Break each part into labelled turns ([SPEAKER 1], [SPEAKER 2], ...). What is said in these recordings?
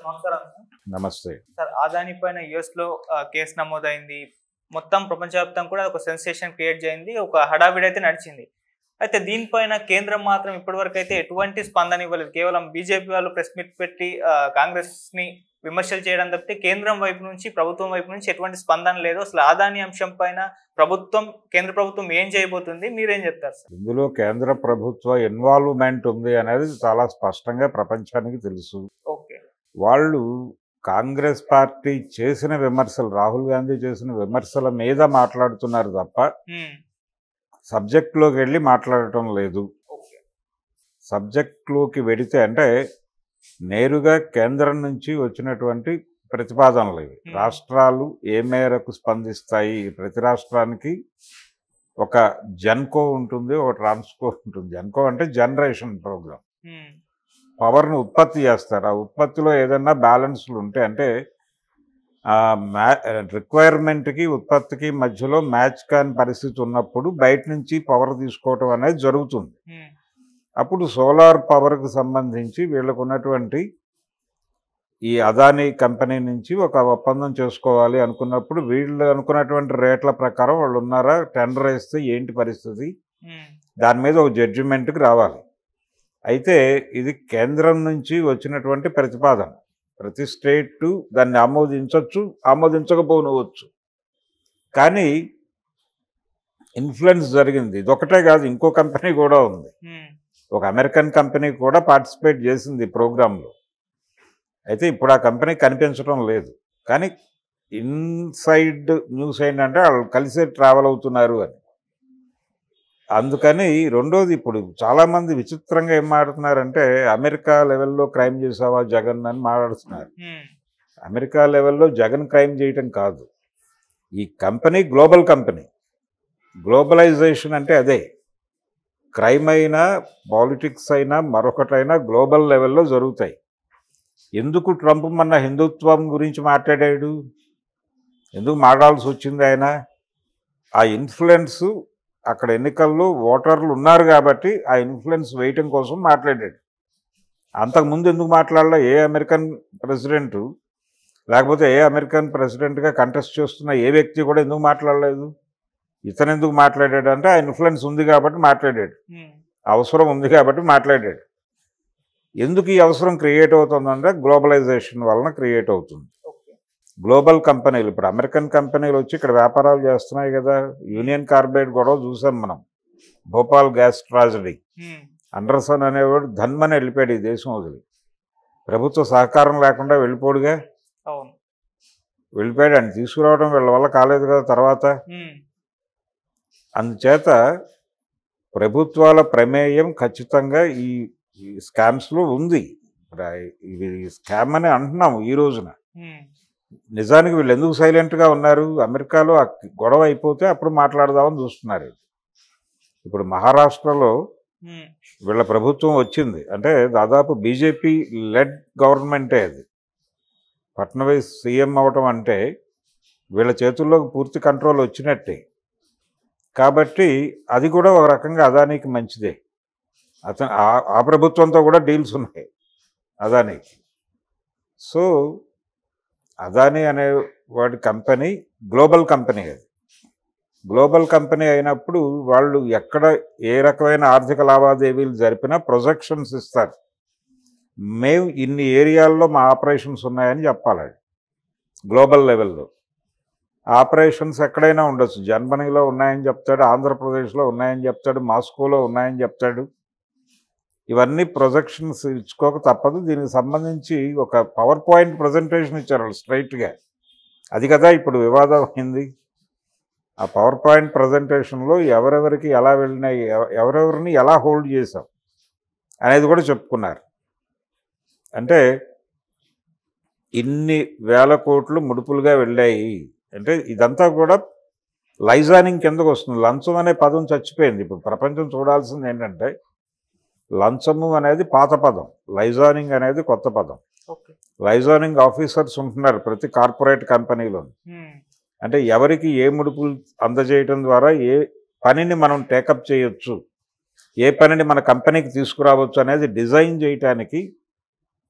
[SPEAKER 1] నమస్కారం
[SPEAKER 2] నమస్తే
[SPEAKER 1] సార్ ఆదాని పైన యుఎస్ లో ఆ, కేసు నమోదైంది మొత్తం ప్రపంచవ్యాప్తంగా కూడా ఒక సెన్సేషన్ క్రియేట్ చేయింది ఒక హడావిడి అయితే నడిచింది అయితే దీనిపైన కేంద్రం మాత్రం ఇప్పటివరకు అయితే ఎటువంటి స్పందన ఇవ్వలేదు కేవలం బీజేపీ వాళ్ళు ప్రెస్ మీట్ పెట్టి ఆ, కాంగ్రెస్ ని విమర్శలు చేయడం తప్పితే కేంద్రం వైపు నుంచి ప్రభుత్వం వైపు నుంచి ఎటువంటి స్పందన లేదు అసలు ఆదాని అంశం పైన ప్రభుత్వం కేంద్ర ప్రభుత్వం ఏం చేయబోతుంది మీరేం చెప్తారు సార్
[SPEAKER 2] ఇందులో కేంద్ర ప్రభుత్వ ఇన్వాల్వ్మెంట్ ఉంది అనేది చాలా స్పష్టంగా ప్రపంచానికి తెలుసు
[SPEAKER 1] ఓకే
[SPEAKER 2] వాళ్ళు కాంగ్రెస్ పార్టీ చేసిన విమర్శలు రాహుల్ గాంధీ చేసిన విమర్శల మీద మాట్లాడుతున్నారు తప్ప సబ్జెక్ట్లోకి వెళ్ళి మాట్లాడటం లేదు
[SPEAKER 1] ఓకే
[SPEAKER 2] సబ్జెక్ట్లోకి వెడితే అంటే నేరుగా కేంద్రం నుంచి వచ్చినటువంటి ప్రతిపాదనలు ఇవి
[SPEAKER 1] Hmm.
[SPEAKER 2] రాష్ట్రాలు ఏ మేరకు స్పందిస్తాయి ప్రతి రాష్ట్రానికి ఒక జన్కో ఉంటుంది ఒక ట్రాన్స్కో ఉంటుంది జన్కో అంటే జనరేషన్ ప్రోగ్రామ్ పవర్ను ఉత్పత్తి చేస్తారు ఆ ఉత్పత్తిలో ఏదైనా బ్యాలెన్స్లు ఉంటే అంటే ఆ మ్యా రిక్వైర్మెంట్కి ఉత్పత్తికి మధ్యలో మ్యాచ్ కాని పరిస్థితి ఉన్నప్పుడు బయట నుంచి పవర్ తీసుకోవటం అనేది జరుగుతుంది అప్పుడు సోలార్ పవర్కి సంబంధించి వీళ్ళకు ఉన్నటువంటి ఈ అదానీ కంపెనీ నుంచి ఒక ఒప్పందం చేసుకోవాలి అనుకున్నప్పుడు వీళ్ళు అనుకున్నటువంటి రేట్ల ప్రకారం వాళ్ళు ఉన్నారా టెండర్ వేస్తే ఏంటి పరిస్థితి దాని మీద ఒక జడ్జిమెంట్కి రావాలి అయితే ఇది కేంద్రం నుంచి వచ్చినటువంటి ప్రతిపాదన ప్రతి స్టేటు దాన్ని ఆమోదించవచ్చు ఆమోదించకపోనవచ్చు కానీ ఇన్ఫ్లుయెన్స్ జరిగింది ఇదొకటే కాదు ఇంకో కంపెనీ కూడా ఉంది ఒక అమెరికన్ కంపెనీ కూడా పార్టిసిపేట్ చేసింది ఈ ప్రోగ్రాంలో అయితే ఇప్పుడు ఆ కంపెనీ కనిపించడం లేదు కానీ ఇన్సైడ్ న్యూస్ ఏంటంటే వాళ్ళు కలిసే ట్రావెల్ అవుతున్నారు అని అందుకని రెండోది ఇప్పుడు చాలామంది విచిత్రంగా ఏం మాట్లాడుతున్నారంటే అమెరికా లెవెల్లో క్రైమ్ చేసావా జగన్ అని మాట్లాడుతున్నారు అమెరికా లెవెల్లో జగన్ క్రైమ్ చేయటం కాదు ఈ కంపెనీ గ్లోబల్ కంపెనీ గ్లోబలైజేషన్ అంటే అదే క్రైమ్ అయినా పాలిటిక్స్ అయినా మరొకటైనా గ్లోబల్ లెవెల్లో జరుగుతాయి ఎందుకు ట్రంప్ మన హిందుత్వం గురించి మాట్లాడాడు ఎందుకు మాట్లాడాల్సి వచ్చింది ఆయన ఆ ఇన్ఫ్లుయెన్స్ అక్కడ ఎన్నికల్లో ఓటర్లు ఉన్నారు కాబట్టి ఆ ఇన్ఫ్లుయెన్స్ వేయటం కోసం మాట్లాడాడు అంతకుముందు ఎందుకు మాట్లాడలే ఏ అమెరికన్ ప్రెసిడెంటు లేకపోతే ఏ అమెరికన్ ప్రెసిడెంట్గా కంటెస్ట్ చేస్తున్న ఏ వ్యక్తి కూడా ఎందుకు మాట్లాడలేదు ఇతను ఎందుకు మాట్లాడాడు అంటే ఆ ఇన్ఫ్లుయెన్స్ ఉంది కాబట్టి మాట్లాడాడు అవసరం ఉంది కాబట్టి మాట్లాడాడు ఎందుకు ఈ అవసరం క్రియేట్ అవుతుందంటే గ్లోబలైజేషన్ వలన క్రియేట్ అవుతుంది
[SPEAKER 1] ఓకే
[SPEAKER 2] గ్లోబల్ కంపెనీలు ఇప్పుడు అమెరికన్ కంపెనీలు వచ్చి ఇక్కడ వ్యాపారాలు చేస్తున్నాయి కదా యూనియన్ కార్బైడ్ గొడవ చూసాం మనం భోపాల్ గ్యాస్ ట్రాజడీ అండర్సన్ అనేవాడు ధన్మని వెళ్ళిపోయాడు ఈ దేశం వదిలి ప్రభుత్వ సహకారం లేకుండా వెళ్ళిపోడుగా
[SPEAKER 1] అవును
[SPEAKER 2] వెళ్ళిపోయాడు అని తీసుకురావడం వీళ్ళ వల్ల కాలేదు కదా తర్వాత అందుచేత ప్రభుత్వాల ప్రమేయం ఖచ్చితంగా ఈ ఈ స్కామ్స్లో ఉంది ఇప్పుడు ఆ- ఇవి స్కామ్ అని అంటున్నాము ఈ రోజున నిజానికి వీళ్ళు ఎందుకు సైలెంట్గా ఉన్నారు అమెరికాలో ఆ గొడవ అయిపోతే అప్పుడు మాట్లాడదామని చూస్తున్నారు ఇప్పుడు మహారాష్ట్రలో వీళ్ళ ప్రభుత్వం వచ్చింది అంటే దాదాపు బీజేపీ లెడ్ గవర్నమెంటే అది ఫడ్నవీస్ సీఎం అవటం అంటే వీళ్ళ చేతుల్లోకి పూర్తి కంట్రోల్ వచ్చినట్టే కాబట్టి అది కూడా ఒక రకంగా అదానికి మంచిదే అతను ఆ- ఆ ప్రభుత్వంతో కూడా డీల్స్ ఉన్నాయి అదానికి సో అదానీ అనే వాడి కంపెనీ గ్లోబల్ కంపెనీ అది గ్లోబల్ కంపెనీ అయినప్పుడు వాళ్ళు ఎక్కడ ఏ రకమైన ఆర్థిక లావాదేవీలు జరిపినా ప్రొజెక్షన్స్ ఇస్తారు మేము ఇన్ని ఏరియాల్లో మా ఆపరేషన్స్ ఉన్నాయని చెప్పాలి గ్లోబల్ లెవెల్లో ఆపరేషన్స్ ఎక్కడైనా ఉండొచ్చు జర్మనీలో ఉన్నాయని చెప్తాడు ఆంధ్రప్రదేశ్లో ఉన్నాయని చెప్తాడు మాస్కోలో ఉన్నాయని చెప్తాడు ఇవన్నీ ప్రొజెక్షన్స్ ఇచ్చుకోక తప్పదు దీనికి సంబంధించి ఒక పవర్ పాయింట్ ప్రజెంటేషన్ ఇచ్చారు వాళ్ళు స్ట్రైట్గా అది కదా ఇప్పుడు వివాదం అయింది ఆ పవర్ పాయింట్ ప్రజెంటేషన్లో ఎవరెవరికి ఎలా వెళ్ళినాయి ఎవ- ఎవరెవరిని ఎలా హోల్డ్ చేసాం అనేది కూడా చెప్పుకున్నారు అంటే ఇన్ని వేల కోట్లు ముడుపులుగా వెళ్ళాయి అంటే ఇదంతా కూడా లైజానింగ్ కిందకు వస్తుంది లంచం అనే పదం చచ్చిపోయింది ఇప్పుడు ప్రపంచం చూడాల్సింది ఏంటంటే లంచము అనేది పాత పదం లైజానింగ్ అనేది కొత్త పదం
[SPEAKER 1] ఓకే
[SPEAKER 2] లైజానింగ్ ఆఫీసర్స్ ఉంటున్నారు ప్రతి కార్పొరేట్ కంపెనీలో అంటే ఎవరికి ఏ ముడుపులు అందజేయటం ద్వారా ఏ పనిని మనం టేకప్ చేయొచ్చు ఏ పనిని మన కంపెనీకి తీసుకురావచ్చు అనేది డిజైన్ చేయటానికి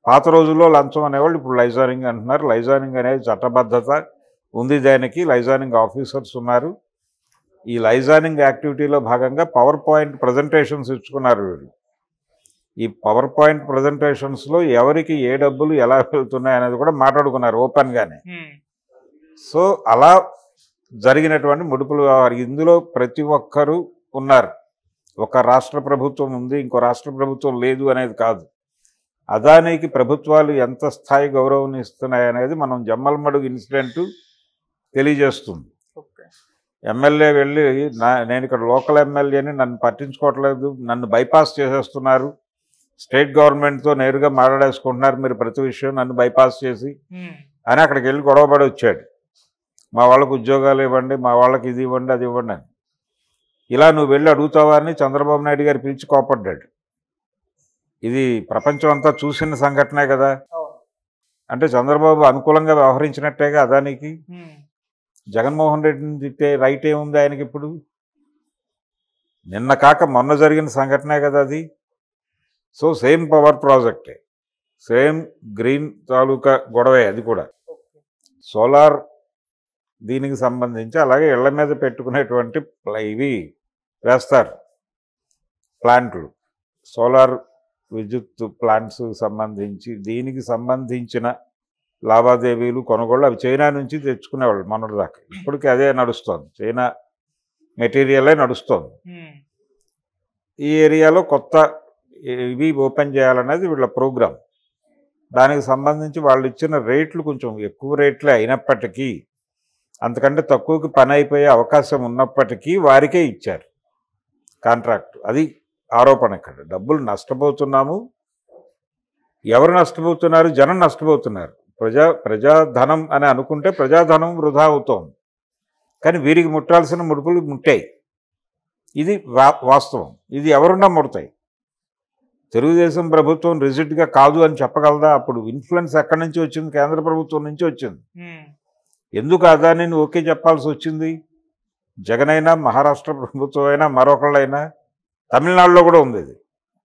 [SPEAKER 2] పాత రోజుల్లో లంచం అనేవాళ్ళు ఇప్పుడు లైజానింగ్ అంటున్నారు లైజానింగ్ అనేది చట్టబద్ధత ఉంది దానికి లైజానింగ్ ఆఫీసర్స్ ఉన్నారు ఈ లైజానింగ్ యాక్టివిటీలో భాగంగా పవర్ పాయింట్ ప్రజెంటేషన్స్ ఇచ్చుకున్నారు వీళ్ళు ఈ పవర్ పాయింట్ ప్రజెంటేషన్స్లో ఎవరికి ఏ డబ్బులు ఎలా వెళ్తున్నాయి అనేది కూడా మాట్లాడుకున్నారు ఓపెన్గానే
[SPEAKER 1] ఉమ్,
[SPEAKER 2] సో అలా జరిగినటువంటి ముడుపులు వ్యవహారం ఇందులో ప్రతి ఒక్కరూ ఉన్నారు ఒక రాష్ట్ర ప్రభుత్వం ఉంది ఇంకో రాష్ట్ర ప్రభుత్వం లేదు అనేది కాదు అదానికి ప్రభుత్వాలు ఎంత స్థాయి గౌరవం ఇస్తున్నాయి అనేది మనం జమ్మలమడుగు ఇన్సిడెంట్ తెలియజేస్తుంది
[SPEAKER 1] ఓకే
[SPEAKER 2] ఎమ్మెల్యే వెళ్ళి నా నేను ఇక్కడ లోకల్ ఎమ్మెల్యేని నన్ను పట్టించుకోవట్లేదు నన్ను బైపాస్ చేసేస్తున్నారు స్టేట్ గవర్నమెంట్తో నేరుగా మాట్లాడేసుకుంటున్నారు మీరు ప్రతి విషయం నన్ను బైపాస్ చేసి
[SPEAKER 1] ఉమ్,
[SPEAKER 2] అని అక్కడికి వెళ్ళి గొడవపడి వచ్చాడు మా వాళ్ళకు ఉద్యోగాలు ఇవ్వండి మా వాళ్ళకి ఇది ఇవ్వండి అది ఇవ్వండి అని ఇలా నువ్వు వెళ్ళి అడుగుతావా అని చంద్రబాబు నాయుడు గారు పిలిచి కోపడ్డాడు ఇది ప్రపంచం అంతా చూసిన సంఘటనే కదా
[SPEAKER 1] అవును
[SPEAKER 2] అంటే చంద్రబాబు అనుకూలంగా వ్యవహరించినట్టేగా అదానికి
[SPEAKER 1] ఉమ్,
[SPEAKER 2] జగన్మోహన్ రెడ్డిని తిట్టే రైట్ ఏముంది ఆయనకి ఇప్పుడు నిన్న కాక మొన్న జరిగిన సంఘటనే కదా అది సో సేమ్ పవర్ ప్రాజెక్టే సేమ్ గ్రీన్ తాలూకా గొడవే అది కూడా
[SPEAKER 1] ఓకే
[SPEAKER 2] సోలార్ దీనికి సంబంధించి అలాగే ఇళ్ల మీద పెట్టుకునేటువంటి ప్ల- ఇవి వేస్తారు ప్లాంట్లు సోలార్ విద్యుత్ ప్లాంట్స్ సంబంధించి దీనికి సంబంధించిన లావాదేవీలు కొనుగోళ్ళు అవి చైనా నుంచి తెచ్చుకునేవాళ్ళు మొన్నటిదాకా ఇప్పటికీ అదే నడుస్తోంది చైనా మెటీరియలే నడుస్తోంది
[SPEAKER 1] ఉమ్,
[SPEAKER 2] ఈ ఏరియాలో కొత్త ఇవి ఓపెన్ చేయాలనేది వీళ్ళ ప్రోగ్రామ్ దానికి సంబంధించి వాళ్ళు ఇచ్చిన రేట్లు కొంచెం ఎక్కువ రేట్లే అయినప్పటికీ అంతకంటే తక్కువకి పని అయిపోయే అవకాశం ఉన్నప్పటికీ వారికే ఇచ్చారు కాంట్రాక్ట్ అది ఆరోపణ ఇక్కడ డబ్బులు నష్టపోతున్నాము ఎవరు నష్టపోతున్నారు జనం నష్టపోతున్నారు ప్రజా ప్రజాధనం అని అనుకుంటే ప్రజాధనం వృధా అవుతోంది కానీ వీరికి ముట్టాల్సిన ముడుపులు ముట్టాయి ఇది వా వాస్తవం ఇది ఎవరున్నా ముడతాయి తెలుగుదేశం ప్రభుత్వం రిజిట్గా కాదు అని చెప్పగలదా అప్పుడు ఇన్ఫ్లుయెన్స్ ఎక్కడి నుంచి వచ్చింది కేంద్ర ప్రభుత్వం నుంచి వచ్చింది
[SPEAKER 1] ఉమ్,
[SPEAKER 2] ఎందుకు అదానిని ఓకే చెప్పాల్సి వచ్చింది జగన్ అయినా మహారాష్ట్ర ప్రభుత్వం అయినా మరొకళ్ళైనా తమిళనాడులో కూడా ఉంది ఇది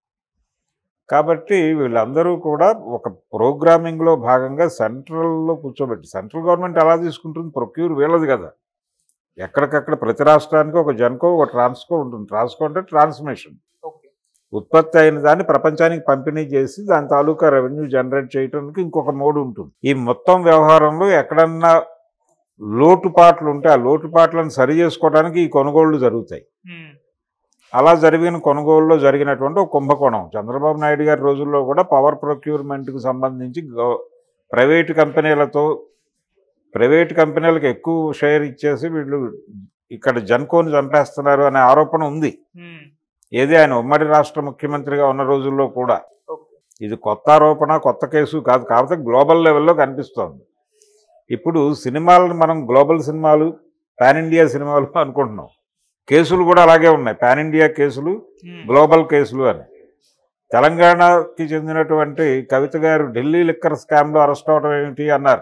[SPEAKER 2] కాబట్టి వీళ్ళందరూ కూడా ఒక ప్రోగ్రామింగ్లో భాగంగా సెంట్రల్లో కూర్చోబెట్టి సెంట్రల్ గవర్నమెంట్ ఎలా తీసుకుంటుంది ప్రొక్యూర్ వీళ్ళది కదా ఎక్కడికక్కడ ప్రతి రాష్ట్రానికి ఒక జన్కో ఒక ట్రాన్స్కో ఉంటుంది ట్రాన్స్కో అంటే ట్రాన్స్మిషన్
[SPEAKER 1] ఓకే
[SPEAKER 2] ఉత్పత్తి అయిన దాన్ని ప్రపంచానికి పంపిణీ చేసి దాని తాలూకా రెవెన్యూ జనరేట్ చేయడానికి ఇంకొక మోడ్ ఉంటుంది ఈ మొత్తం వ్యవహారంలో ఎక్కడన్నా లోటుపాట్లు ఉంటే ఆ లోటుపాట్లను సరి చేసుకోవడానికి ఈ కొనుగోళ్లు జరుగుతాయి
[SPEAKER 1] ఉమ్,
[SPEAKER 2] అలా జరిగిన కొనుగోలులో జరిగినటువంటి ఒక కుంభకోణం చంద్రబాబు నాయుడు గారి రోజుల్లో కూడా పవర్ ప్రొక్యూర్మెంట్కి సంబంధించి గవ- ప్రైవేటు కంపెనీలతో ప్రైవేటు కంపెనీలకు ఎక్కువ షేర్ ఇచ్చేసి వీళ్ళు ఇక్కడ జన్కోని చంపేస్తున్నారు అనే ఆరోపణ ఉంది
[SPEAKER 1] ఉమ్,
[SPEAKER 2] ఏది ఆయన ఉమ్మడి రాష్ట్ర ముఖ్యమంత్రిగా ఉన్న రోజుల్లో కూడా
[SPEAKER 1] ఓకే
[SPEAKER 2] ఇది కొత్త ఆరోపణ కొత్త కేసు కాదు కాకపోతే గ్లోబల్ లెవెల్లో కనిపిస్తోంది ఇప్పుడు సినిమాలను మనం గ్లోబల్ సినిమాలు పాన్ ఇండియా సినిమాలు అనుకుంటున్నాం కేసులు కూడా అలాగే ఉన్నాయి పాన్ ఇండియా కేసులు
[SPEAKER 1] ఉమ్,
[SPEAKER 2] గ్లోబల్ కేసులు అని తెలంగాణకి చెందినటువంటి కవిత గారు ఢిల్లీ లిక్కర్ స్కామ్లో అరెస్ట్ అవడం ఏమిటి అన్నారు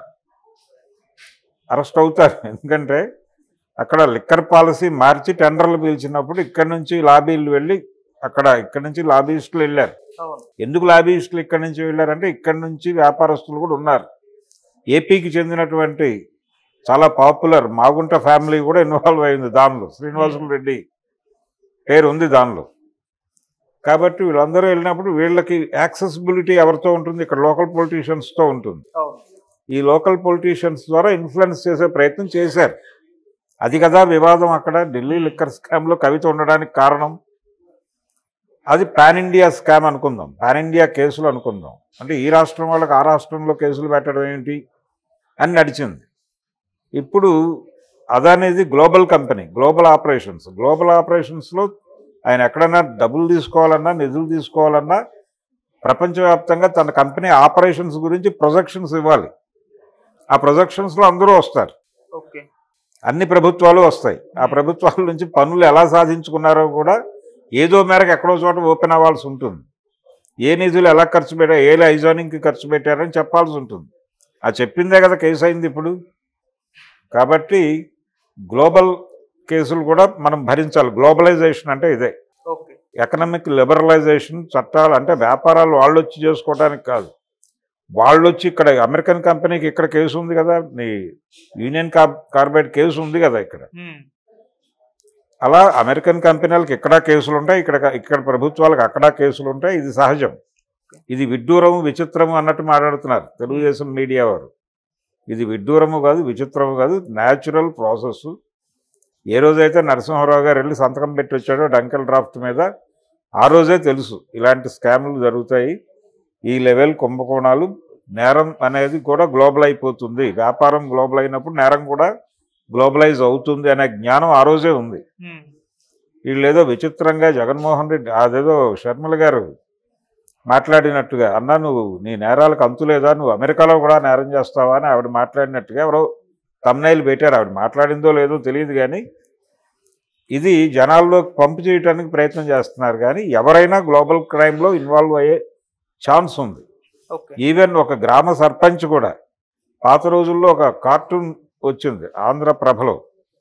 [SPEAKER 2] అరెస్ట్ అవుతారు ఎందుకంటే అక్కడ లిక్కర్ పాలసీ మార్చి టెండర్లు పీల్చినప్పుడు ఇక్కడ నుంచి లాబీలు వెళ్ళి అక్కడ ఇక్కడ నుంచి లాబీయిస్టులు వెళ్ళారు
[SPEAKER 1] అవును
[SPEAKER 2] ఎందుకు లాబీయిస్టులు ఇక్కడ నుంచి వెళ్ళారంటే ఇక్కడ నుంచి వ్యాపారస్తులు కూడా ఉన్నారు ఏపీకి చెందినటువంటి చాలా పాపులర్ మాగుంట ఫ్యామిలీ కూడా ఇన్వాల్వ్ అయింది దానిలో శ్రీనివాసులు రెడ్డి పేరు ఉంది దానిలో కాబట్టి వీళ్ళందరూ వెళ్ళినప్పుడు వీళ్ళకి యాక్సెసిబిలిటీ ఎవరితో ఉంటుంది ఇక్కడ లోకల్ పొలిటీషియన్స్తో ఉంటుంది
[SPEAKER 1] అవును
[SPEAKER 2] ఈ లోకల్ పొలిటీషియన్స్ ద్వారా ఇన్ఫ్లుయెన్స్ చేసే ప్రయత్నం చేశారు అది కదా వివాదం అక్కడ ఢిల్లీ లిక్కర్ స్కామ్లో కవిత ఉండడానికి కారణం అది పాన్ ఇండియా స్కామ్ అనుకుందాం పాన్ ఇండియా కేసులు అనుకుందాం అంటే ఈ రాష్ట్రం వాళ్ళకి ఆ రాష్ట్రంలో కేసులు పెట్టడం ఏంటి అని నడిచింది ఇప్పుడు అదనేది global company global operations global ఆపరేషన్స్లో ఆయన ఎక్కడైనా డబ్బులు తీసుకోవాలన్నా నిధులు తీసుకోవాలన్నా ప్రపంచవ్యాప్తంగా తన కంపెనీ ఆపరేషన్స్ గురించి ప్రొజెక్షన్స్ ఇవ్వాలి ఆ ప్రొజెక్షన్స్లో అందరూ వస్తారు
[SPEAKER 1] ఓకే
[SPEAKER 2] అన్ని ప్రభుత్వాలు వస్తాయి ఆ ప్రభుత్వాల నుంచి పనులు ఎలా సాధించుకున్నారో కూడా ఏదో మేరకు ఎక్కడో చోట ఓపెన్ అవ్వాల్సి ఉంటుంది ఏ నిధులు ఎలా ఖర్చు పెట్టారు ఏ లైజానింగ్కి ఖర్చు పెట్టారని చెప్పాల్సి ఉంటుంది ఆ చెప్పిందే కదా కేసు అయింది ఇప్పుడు కాబట్టి గ్లోబల్ కేసులు కూడా మనం భరించాలి గ్లోబలైజేషన్ అంటే ఇదే
[SPEAKER 1] ఓకే
[SPEAKER 2] ఎకనామిక్ లిబరలైజేషన్ చట్టాలు అంటే వ్యాపారాలు వాళ్ళు వచ్చి చేసుకోవడానికి కాదు వాళ్ళు వచ్చి ఇక్కడ అమెరికన్ కంపెనీకి ఇక్కడ కేసు ఉంది కదా నీ యూనియన్ కార్ కార్బైడ్ కేసు ఉంది కదా ఇక్కడ
[SPEAKER 1] ఉమ్,
[SPEAKER 2] అలా అమెరికన్ కంపెనీలకు ఇక్కడ కేసులు ఉంటాయి ఇక్కడ ఇక్కడ ప్రభుత్వాలకు అక్కడ కేసులు ఉంటాయి ఇది సహజం ఇది విడ్డూరము విచిత్రము అన్నట్టు మాట్లాడుతున్నారు తెలుగుదేశం మీడియా వారు ఇది విడ్డూరము కాదు విచిత్రము కాదు న్యాచురల్ ప్రాసెస్ ఏ రోజైతే నరసింహారావు గారు వెళ్ళి సంతకం పెట్టి వచ్చాడో డంకల్ డ్రాఫ్ట్ మీద ఆ రోజే తెలుసు ఇలాంటి స్కామ్లు జరుగుతాయి ఈ లెవెల్ కుంభకోణాలు నేరం అనేది కూడా గ్లోబల్ అయిపోతుంది వ్యాపారం గ్లోబల్ అయినప్పుడు నేరం కూడా గ్లోబలైజ్ అవుతుంది అనే జ్ఞానం ఆ రోజే ఉంది
[SPEAKER 1] ఉమ్,
[SPEAKER 2] వీళ్ళు ఏదో విచిత్రంగా జగన్మోహన్ రెడ్డి అదేదో షర్మిల గారు మాట్లాడినట్టుగా అన్నా నువ్వు నీ నేరాలకు అంతు లేదా నువ్వు అమెరికాలో కూడా నేరం చేస్తావా అని ఆవిడ మాట్లాడినట్టుగా ఎవరో తమ్నైలు పెట్టారు ఆవిడ మాట్లాడిందో లేదో తెలియదు కానీ ఇది జనాల్లో పంపు చేయడానికి ప్రయత్నం చేస్తున్నారు కానీ ఎవరైనా గ్లోబల్ క్రైమ్లో ఇన్వాల్వ్ అయ్యే ఛాన్స్ ఉంది
[SPEAKER 1] ఓకే
[SPEAKER 2] ఈవెన్ ఒక గ్రామ సర్పంచ్ కూడా పాత రోజుల్లో ఒక కార్టూన్ వచ్చింది ఆంధ్ర ప్రభలో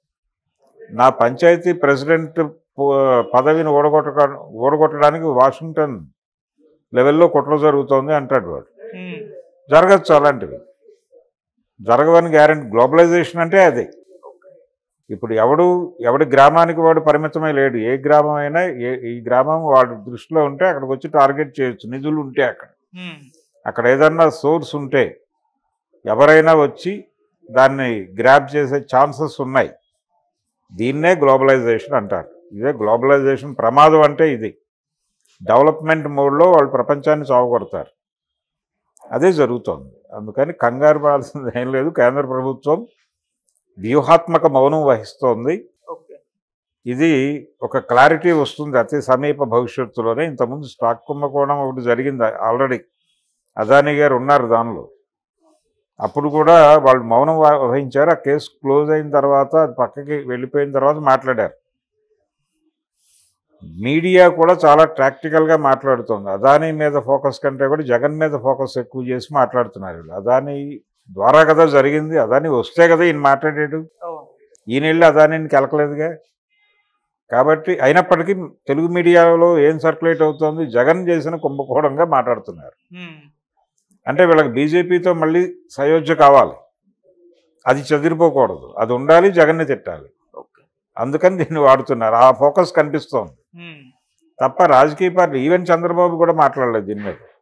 [SPEAKER 2] నా పంచాయతీ ప్రెసిడెంట్ ప- పదవిని ఓడగొట్ట ఓడగొట్టడానికి వాషింగ్టన్ లెవెల్లో కుట్ర జరుగుతోంది అంటాడు వాడు
[SPEAKER 1] ఉమ్,
[SPEAKER 2] జరగచ్చు అలాంటివి జరగవని గ్యారెంటీ గ్లోబలైజేషన్ అంటే అదే ఇప్పుడు ఎవడు ఎవడి గ్రామానికి వాడు పరిమితమై లేడు ఏ గ్రామం అయినా ఏ ఈ గ్రామం వాడి దృష్టిలో ఉంటే అక్కడికి వచ్చి టార్గెట్ చేయొచ్చు నిధులు ఉంటే అక్కడ
[SPEAKER 1] ఉమ్,
[SPEAKER 2] అక్కడ ఏదన్నా సోర్స్ ఉంటే ఎవరైనా వచ్చి దాన్ని గ్రాప్ చేసే ఛాన్సెస్ ఉన్నాయి దీన్నే గ్లోబలైజేషన్ అంటారు ఇదే గ్లోబలైజేషన్ ప్రమాదం అంటే ఇది డెవలప్మెంట్ మోడ్లో వాళ్ళు ప్రపంచాన్ని చావగొడతారు అదే జరుగుతోంది అందుకని కంగారు పడాల్సింది ఏం లేదు కేంద్ర ప్రభుత్వం వ్యూహాత్మక మౌనం వహిస్తోంది
[SPEAKER 1] ఓకే
[SPEAKER 2] ఇది ఒక క్లారిటీ వస్తుంది అతి సమీప భవిష్యత్తులోనే ఇంతకుముందు స్టాక్ కుంభకోణం ఒకటి జరిగింది ఆల్రెడీ అదానీ గారు ఉన్నారు దానిలో అప్పుడు కూడా వాళ్ళు మౌనం వా- వహించారు ఆ కేసు క్లోజ్ అయిన తర్వాత అది పక్కకి వెళ్ళిపోయిన తర్వాత మాట్లాడారు మీడియా కూడా చాలా ప్రాక్టికల్గా మాట్లాడుతుంది అదానీ మీద ఫోకస్ కంటే కూడా జగన్ మీద ఫోకస్ ఎక్కువ చేసి మాట్లాడుతున్నారు వీళ్ళు అదానీ ద్వారా కదా జరిగింది అదానీ వస్తే కదా ఈయన మాట్లాడాడు
[SPEAKER 1] అవును
[SPEAKER 2] ఈయన వెళ్ళి అదానిని కెలకలేదుగా కాబట్టి అయినప్పటికీ తెలుగు మీడియాలో ఏం సర్క్యులేట్ అవుతోంది జగన్ చేసిన కుంభకోణంగా మాట్లాడుతున్నారు
[SPEAKER 1] ఉమ్,
[SPEAKER 2] అంటే వీళ్ళకి బీజేపీతో మళ్ళీ సయోధ్య కావాలి అది చెదిరిపోకూడదు అది ఉండాలి జగన్ని తిట్టాలి
[SPEAKER 1] ఓకే
[SPEAKER 2] అందుకని దీన్ని వాడుతున్నారు ఆ ఫోకస్ కనిపిస్తోంది
[SPEAKER 1] ఉమ్,
[SPEAKER 2] తప్ప రాజకీయ పార్టీ ఈవెన్ చంద్రబాబు కూడా మాట్లాడలేదు దీని మీద